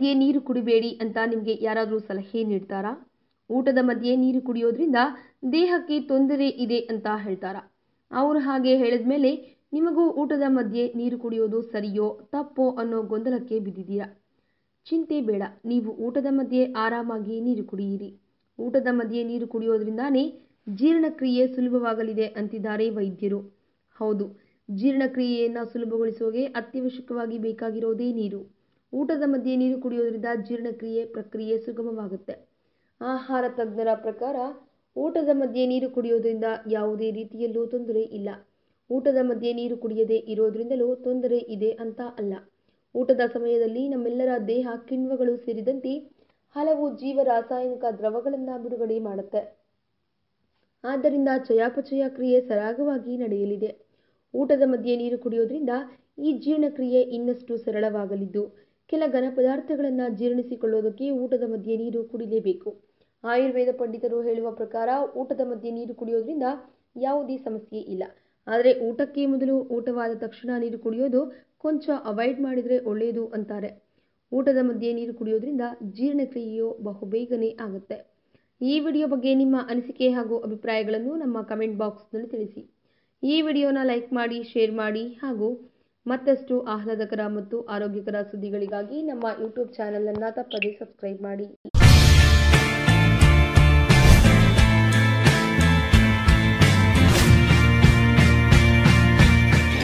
ಮಧ್ಯೆ ನೀರು ಕುಡಿಬೇಡಿ ಅಂತ ನಿಮಗೆ ಯಾರಾದರೂ ಸಲಹೆ ನೀಡ್ತಾರಾ ಊಟದ ಮಧ್ಯೆ ನೀರು ಕುಡಿಯೋದ್ರಿಂದ ದೇಹಕ್ಕೆ ತೊಂದರೆ ಇದೆ ಅಂತ ಹೇಳ್ತಾರಾ ಅವರು ಹಾಗೆ ಹೇಳಿದ್ಮೇಲೆ ನಿಮಗೂ ಊಟದ ಮಧ್ಯೆ ನೀರು ಕುಡಿಯೋದು ಸರಿಯೋ ತಪ್ಪೋ ಅನ್ನೋ ಗೊಂದಲಕ್ಕೆ ಬಿದ್ದಿದ್ದೀರಾ ಚಿಂತೆ ಬೇಡ ನೀವು ಊಟದ ಮಧ್ಯೆ ಆರಾಮಾಗಿ ನೀರು ಕುಡಿಯಿರಿ ಊಟದ ಮಧ್ಯೆ ನೀರು ಕುಡಿಯೋದ್ರಿಂದಾನೇ ಜೀರ್ಣಕ್ರಿಯೆ ಸುಲಭವಾಗಲಿದೆ ಅಂತಿದ್ದಾರೆ ವೈದ್ಯರು ಹೌದು ಜೀರ್ಣಕ್ರಿಯೆಯನ್ನು ಸುಲಭಗೊಳಿಸುವಗೆ ಅತ್ಯವಶ್ಯಕವಾಗಿ ಬೇಕಾಗಿರೋದೇ ನೀರು ಊಟದ ಮಧ್ಯೆ ನೀರು ಕುಡಿಯೋದ್ರಿಂದ ಜೀರ್ಣಕ್ರಿಯೆ ಪ್ರಕ್ರಿಯೆ ಸುಗಮವಾಗುತ್ತೆ ಆಹಾರ ತಜ್ಞರ ಪ್ರಕಾರ ಊಟದ ಮಧ್ಯೆ ನೀರು ಕುಡಿಯೋದ್ರಿಂದ ಯಾವುದೇ ರೀತಿಯಲ್ಲೂ ತೊಂದರೆ ಇಲ್ಲ ಊಟದ ಮಧ್ಯೆ ನೀರು ಕುಡಿಯದೇ ಇರೋದ್ರಿಂದಲೂ ತೊಂದರೆ ಇದೆ ಅಂತ ಅಲ್ಲ ಊಟದ ಸಮಯದಲ್ಲಿ ನಮ್ಮೆಲ್ಲರ ದೇಹ ಕಿಣ್ವಗಳು ಸೇರಿದಂತೆ ಹಲವು ಜೀವ ರಾಸಾಯನಿಕ ದ್ರವಗಳನ್ನು ಬಿಡುಗಡೆ ಮಾಡುತ್ತೆ ಆದ್ದರಿಂದ ಚಯಾಪಚಯ ಕ್ರಿಯೆ ಸರಾಗವಾಗಿ ನಡೆಯಲಿದೆ ಊಟದ ಮಧ್ಯೆ ನೀರು ಕುಡಿಯೋದ್ರಿಂದ ಈ ಜೀರ್ಣಕ್ರಿಯೆ ಇನ್ನಷ್ಟು ಸರಳವಾಗಲಿದ್ದು ಕೆಲ ಘನ ಪದಾರ್ಥಗಳನ್ನು ಜೀರ್ಣಿಸಿಕೊಳ್ಳೋದಕ್ಕೆ ಊಟದ ಮಧ್ಯೆ ನೀರು ಕುಡಿಲೇಬೇಕು ಆಯುರ್ವೇದ ಪಂಡಿತರು ಹೇಳುವ ಪ್ರಕಾರ ಊಟದ ಮಧ್ಯೆ ನೀರು ಕುಡಿಯೋದ್ರಿಂದ ಯಾವುದೇ ಸಮಸ್ಯೆ ಇಲ್ಲ ಆದರೆ ಊಟಕ್ಕೆ ಮೊದಲು ಊಟವಾದ ತಕ್ಷಣ ನೀರು ಕುಡಿಯೋದು ಕೊಂಚ ಅವಾಯ್ಡ್ ಮಾಡಿದರೆ ಒಳ್ಳೆಯದು ಅಂತಾರೆ ಊಟದ ಮಧ್ಯೆ ನೀರು ಕುಡಿಯೋದ್ರಿಂದ ಜೀರ್ಣಕ್ರಿಯೆಯು ಬಹುಬೇಗನೆ ಆಗುತ್ತೆ ಈ ವಿಡಿಯೋ ಬಗ್ಗೆ ನಿಮ್ಮ ಅನಿಸಿಕೆ ಹಾಗೂ ಅಭಿಪ್ರಾಯಗಳನ್ನು ನಮ್ಮ ಕಮೆಂಟ್ ಬಾಕ್ಸ್ನಲ್ಲಿ ತಿಳಿಸಿ ಈ ವಿಡಿಯೋನ ಲೈಕ್ ಮಾಡಿ ಶೇರ್ ಮಾಡಿ ಹಾಗೂ ಮತ್ತಷ್ಟು ಆಹ್ಲಾದಕರ ಮತ್ತು ಆರೋಗ್ಯಕರ ಸುದ್ದಿಗಳಿಗಾಗಿ ನಮ್ಮ ಯೂಟ್ಯೂಬ್ ಚಾನಲನ್ನು ತಪ್ಪದೇ ಸಬ್ಸ್ಕ್ರೈಬ್ ಮಾಡಿ